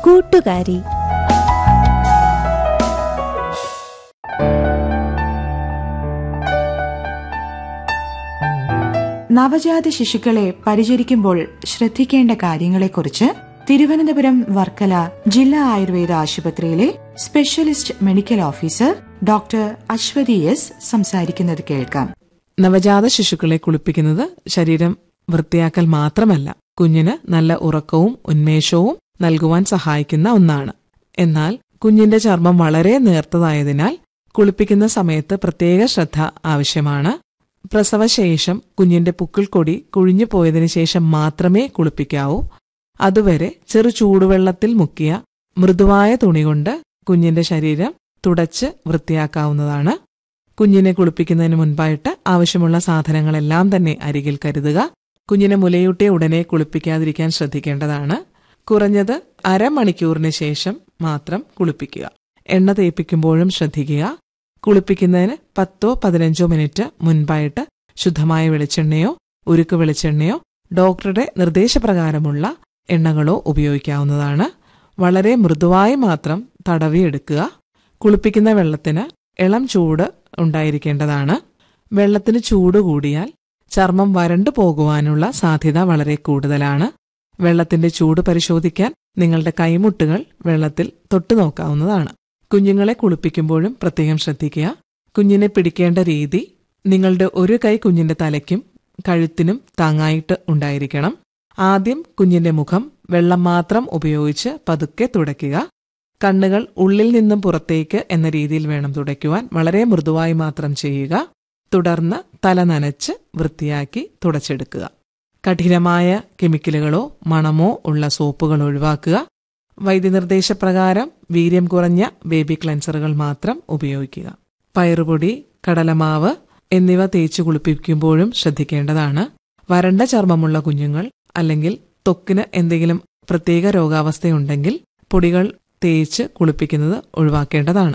കൂട്ടുകാരി നവജാത ശിശുക്കളെ പരിചരിക്കുമ്പോൾ ശ്രദ്ധിക്കേണ്ട കാര്യങ്ങളെക്കുറിച്ച് തിരുവനന്തപുരം വർക്കല ജില്ലാ ആയുർവേദ ആശുപത്രിയിലെ specialist medical officer doctor Aswathi S സംസാരിക്കുന്നത് കേൾക്കാം നവജാത ശിശുക്കളെ കുളിപ്പിക്കുന്നത് ശരീരം വൃത്തിയാക്കൽ മാത്രമല്ല കുഞ്ഞിന് നല്ല ഉറക്കവും ഉന്മേഷവും നൽകുവാൻ സഹായിക്കുന്ന ഒന്നാണ് എന്നാൽ കുഞ്ഞിന്റെ ചർമ്മം വളരെ നേർത്തതായതിനാൽ കുളിപ്പിക്കുന്ന സമയത്ത് പ്രത്യേക ശ്രദ്ധ ആവശ്യമാണ് പ്രസവശേഷം കുഞ്ഞിന്റെ പുക്കിൾക്കൊടി കുഴിഞ്ഞു പോയതിനു ശേഷം മാത്രമേ കുളിപ്പിക്കാവൂ അതുവരെ ചെറു ചൂടുവെള്ളത്തിൽ മുക്കിയ മൃദുവായ തുണി കൊണ്ട് കുഞ്ഞിന്റെ ശരീരം തുടച്ച് വൃത്തിയാക്കാവുന്നതാണ് കുഞ്ഞിനെ കുളിപ്പിക്കുന്നതിന് മുൻപായിട്ട് ആവശ്യമുള്ള സാധനങ്ങളെല്ലാം തന്നെ അരികിൽ കരുതുക കുഞ്ഞിനെ മുലയൂട്ടിയ ഉടനെ കുളിപ്പിക്കാതിരിക്കാൻ ശ്രദ്ധിക്കേണ്ടതാണ് കുറഞ്ഞത് അരമണിക്കൂറിന് ശേഷം മാത്രം കുളിപ്പിക്കുക എണ്ണ തേപ്പിക്കുമ്പോഴും ശ്രദ്ധിക്കുക കുളിപ്പിക്കുന്നതിന് പത്തോ പതിനഞ്ചോ മിനിറ്റ് മുൻപായിട്ട് ശുദ്ധമായ വെളിച്ചെണ്ണയോ ഉരുക്ക് വെളിച്ചെണ്ണയോ ഡോക്ടറുടെ നിർദ്ദേശപ്രകാരമുള്ള എണ്ണകളോ ഉപയോഗിക്കാവുന്നതാണ് വളരെ മൃദുവായി മാത്രം തടവിയെടുക്കുക കുളിപ്പിക്കുന്ന വെള്ളത്തിന് ഇളം ചൂട് ഉണ്ടായിരിക്കേണ്ടതാണ് വെള്ളത്തിന് ചൂട് കൂടിയാൽ ചർമ്മം വരണ്ടു പോകുവാനുള്ള സാധ്യത വളരെ കൂടുതലാണ് വെള്ളത്തിന്റെ ചൂട് പരിശോധിക്കാൻ നിങ്ങളുടെ കൈമുട്ടുകൾ വെള്ളത്തിൽ തൊട്ടു നോക്കാവുന്നതാണ് കുഞ്ഞുങ്ങളെ കുളിപ്പിക്കുമ്പോഴും പ്രത്യേകം ശ്രദ്ധിക്കുക കുഞ്ഞിനെ പിടിക്കേണ്ട രീതി നിങ്ങളുടെ ഒരു കൈ കുഞ്ഞിന്റെ തലയ്ക്കും കഴുത്തിനും താങ്ങായിട്ട് ഉണ്ടായിരിക്കണം ആദ്യം കുഞ്ഞിന്റെ മുഖം വെള്ളം മാത്രം ഉപയോഗിച്ച് പതുക്കെ തുടയ്ക്കുക കണ്ണുകൾ ഉള്ളിൽ നിന്നും പുറത്തേക്ക് എന്ന രീതിയിൽ വേണം തുടയ്ക്കുവാൻ വളരെ മൃദുവായി മാത്രം ചെയ്യുക തുടർന്ന് തല നനച്ച് വൃത്തിയാക്കി തുടച്ചെടുക്കുക കഠിനമായ കെമിക്കലുകളോ മണമോ ഉള്ള സോപ്പുകൾ ഒഴിവാക്കുക വൈദ്യനിർദ്ദേശപ്രകാരം വീര്യം കുറഞ്ഞ ബേബി ക്ലെൻസറുകൾ മാത്രം ഉപയോഗിക്കുക പയറുപൊടി കടലമാവ് എന്നിവ തേച്ച് കുളിപ്പിക്കുമ്പോഴും ശ്രദ്ധിക്കേണ്ടതാണ് വരണ്ട ചർമ്മമുള്ള കുഞ്ഞുങ്ങൾ അല്ലെങ്കിൽ ത്വക്കിന് എന്തെങ്കിലും പ്രത്യേക രോഗാവസ്ഥയുണ്ടെങ്കിൽ പൊടികൾ തേച്ച് കുളിപ്പിക്കുന്നത് ഒഴിവാക്കേണ്ടതാണ്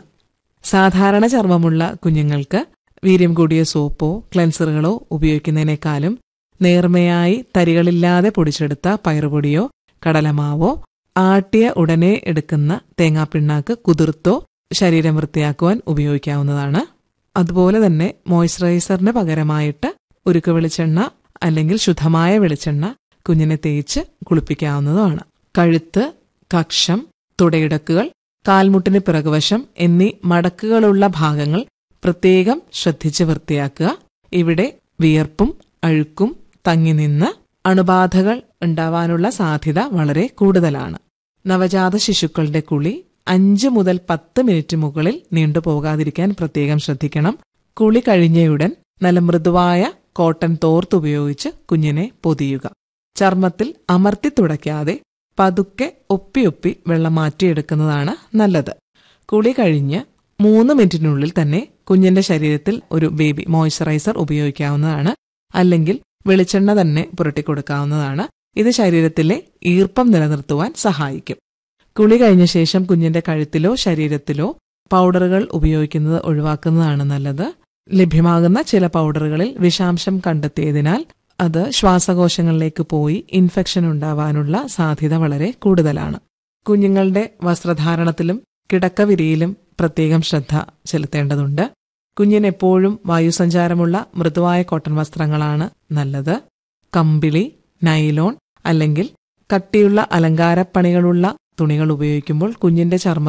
സാധാരണ ചർമ്മമുള്ള കുഞ്ഞുങ്ങൾക്ക് വീര്യം കൂടിയ സോപ്പോ ക്ലെൻസറുകളോ ഉപയോഗിക്കുന്നതിനേക്കാളും നേർമയായി തരികളില്ലാതെ പൊടിച്ചെടുത്ത പയറുപൊടിയോ കടലമാവോ ആട്ടിയ ഉടനെ എടുക്കുന്ന തേങ്ങാപ്പിണ്ണാക്ക് കുതിർത്തോ ശരീരം വൃത്തിയാക്കുവാൻ ഉപയോഗിക്കാവുന്നതാണ് അതുപോലെ തന്നെ മോയ്സ്ചറൈസറിന് പകരമായിട്ട് ഉരുക്ക് വെളിച്ചെണ്ണ അല്ലെങ്കിൽ ശുദ്ധമായ വെളിച്ചെണ്ണ കുഞ്ഞിനെ തേച്ച് കുളിപ്പിക്കാവുന്നതുമാണ് കഴുത്ത് കക്ഷം തുടയിടക്കുകൾ കാൽമുട്ടിന് പിറകുവശം എന്നീ മടക്കുകളുള്ള ഭാഗങ്ങൾ പ്രത്യേകം ശ്രദ്ധിച്ച് വൃത്തിയാക്കുക ഇവിടെ വിയർപ്പും അഴുക്കും തങ്ങി നിന്ന് അണുബാധകൾ ഉണ്ടാവാനുള്ള സാധ്യത വളരെ കൂടുതലാണ് നവജാത ശിശുക്കളുടെ കുളി അഞ്ച് മുതൽ പത്ത് മിനിറ്റ് മുകളിൽ നീണ്ടുപോകാതിരിക്കാൻ പ്രത്യേകം ശ്രദ്ധിക്കണം കുളി കഴിഞ്ഞയുടൻ നല്ല മൃദുവായ കോട്ടൺ തോർത്തുപയോഗിച്ച് കുഞ്ഞിനെ പൊതിയുക ചർമ്മത്തിൽ അമർത്തി തുടയ്ക്കാതെ പതുക്കെ ഒപ്പി ഒപ്പി വെള്ളം മാറ്റിയെടുക്കുന്നതാണ് നല്ലത് കുളി കഴിഞ്ഞ് മൂന്ന് മിനിറ്റിനുള്ളിൽ തന്നെ കുഞ്ഞിന്റെ ശരീരത്തിൽ ഒരു ബേബി മോയ്സ്ചറൈസർ ഉപയോഗിക്കാവുന്നതാണ് അല്ലെങ്കിൽ വെളിച്ചെണ്ണ തന്നെ പുരട്ടിക്കൊടുക്കാവുന്നതാണ് ഇത് ശരീരത്തിലെ ഈർപ്പം നിലനിർത്തുവാൻ സഹായിക്കും കുളി കഴിഞ്ഞ ശേഷം കുഞ്ഞിന്റെ കഴുത്തിലോ ശരീരത്തിലോ പൗഡറുകൾ ഉപയോഗിക്കുന്നത് ഒഴിവാക്കുന്നതാണ് നല്ലത് ലഭ്യമാകുന്ന ചില പൗഡറുകളിൽ വിഷാംശം കണ്ടെത്തിയതിനാൽ അത് ശ്വാസകോശങ്ങളിലേക്ക് പോയി ഇൻഫെക്ഷൻ ഉണ്ടാവാനുള്ള സാധ്യത വളരെ കൂടുതലാണ് കുഞ്ഞുങ്ങളുടെ വസ്ത്രധാരണത്തിലും കിടക്കവിരിയിലും പ്രത്യേകം ശ്രദ്ധ ചെലുത്തേണ്ടതുണ്ട് കുഞ്ഞിന് എപ്പോഴും വായുസഞ്ചാരമുള്ള മൃദുവായ കോട്ടൺ വസ്ത്രങ്ങളാണ് നല്ലത് കമ്പിളി നൈലോൺ അല്ലെങ്കിൽ കട്ടിയുള്ള അലങ്കാരപ്പണികളുള്ള തുണികൾ ഉപയോഗിക്കുമ്പോൾ കുഞ്ഞിന്റെ ചർമ്മ